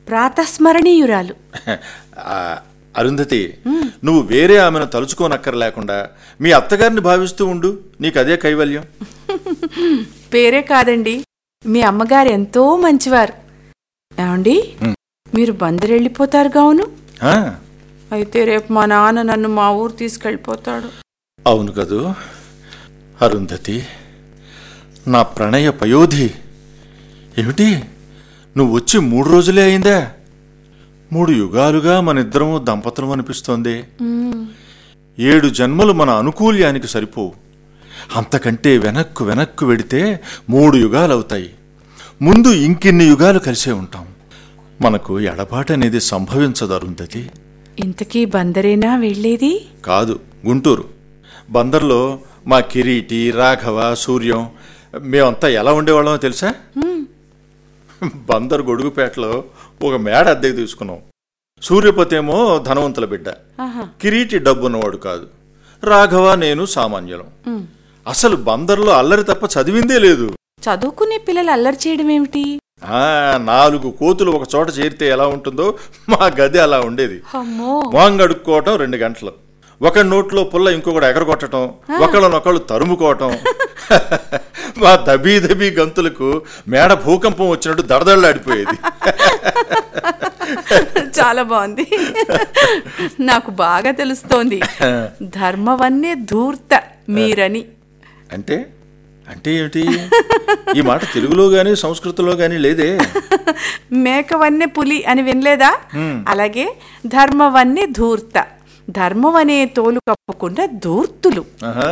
ప్రాతస్మరణీయురాలు ఆ, అరుంధతి నువ్వు వేరే ఆమెను తలుచుకోనక్కర్లేకుండా మీ అత్తగారిని భావిస్తూ ఉండు నీకు అదే కైవల్యం పేరే కాదండి మీ అమ్మగారు ఎంతో మంచివారు ఏమండి మీరు బందరెళ్ళిపోతారు గావును ఆ, అయితే రేపు మా నాన్న నన్ను మా ఊరు తీసుకెళ్ళిపోతాడు అవును కదూ అరుంధతి నా ప్రణయ పయోధి ఏమిటి నువ్వు వచ్చి మూడు రోజులే అయిందా మూడు యుగాలుగా మన ఇద్దరము దంపతులం అనిపిస్తోంది ఏడు జన్మలు మన అనుకూల్యానికి సరిపోవు అంతకంటే వెనక్కు వెనక్కు వెడితే మూడు యుగాలు అవుతాయి ముందు ఇంకిన్ని యుగాలు కలిసే ఉంటాం మనకు ఎడబాటు అనేది సంభవించదు అరుంధతి ఇంతకీ బందరేనా వెళ్ళేది కాదు గుంటూరు బందర్లో మా కిరీటి రాఘవ సూర్యం మేమంతా ఎలా ఉండేవాళ్ళమో తెలుసా బందర్ గొడుగుపేటలో ఒక మేడ అద్దెకు తీసుకున్నాం సూర్యపతి ఏమో ధనవంతుల బిడ్డ ఆహా కిరీటి డబ్బున్నవాడు కాదు రాఘవ నేను సామాన్యులం అసలు బందర్లో అల్లరి తప్ప చదివిందే లేదు చదువుకునే పిల్లలు అల్లరి చేయడం ఏమిటి ఆ నాలుగు కోతులు ఒక చోట చేరితే ఎలా ఉంటుందో మా గది అలా ఉండేది అమ్మో వాంగడుక్కోవటం రెండు గంటలు ఒక నోట్లో పుల్ల ఇంకొకటి ఎగరగొట్టడం ఒకళ్ళనొకళ్ళు తరుముకోవటం మా దబీ దబీ గంతులకు మేడ భూకంపం వచ్చినట్టు దడదళ్ళాడిపోయేది చాలా బాగుంది నాకు బాగా తెలుస్తోంది ధర్మవన్నే ధూర్త మీరని అంటే అంటే ఏమిటి ఈ మాట తెలుగులో గాని సంస్కృతంలో గాని లేదే మేకవన్నే పులి అని వినలేదా అలాగే ధర్మవన్నే ధూర్త ధర్మం అనే తోలు కప్పకుండా ధూర్తులు ఆహా.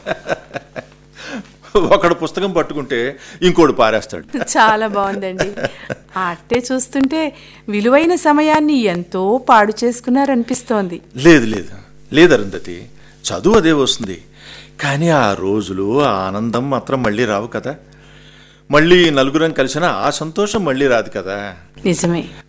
ఒకడు పుస్తకం పట్టుకుంటే ఇంకోడు పారేస్తాడు చాలా బాగుందండి ఆ అట్టే చూస్తుంటే విలువైన సమయాన్ని ఎంతో పాడు చేసుకున్నారనిపిస్తోంది లేదు లేదు లేదు అరుంధతి చదువు అదే వస్తుంది కానీ ఆ రోజులు ఆ ఆనందం మాత్రం మళ్ళీ రావు కదా మళ్ళీ నలుగురం కలిసినా ఆ సంతోషం మళ్ళీ రాదు కదా నిజమే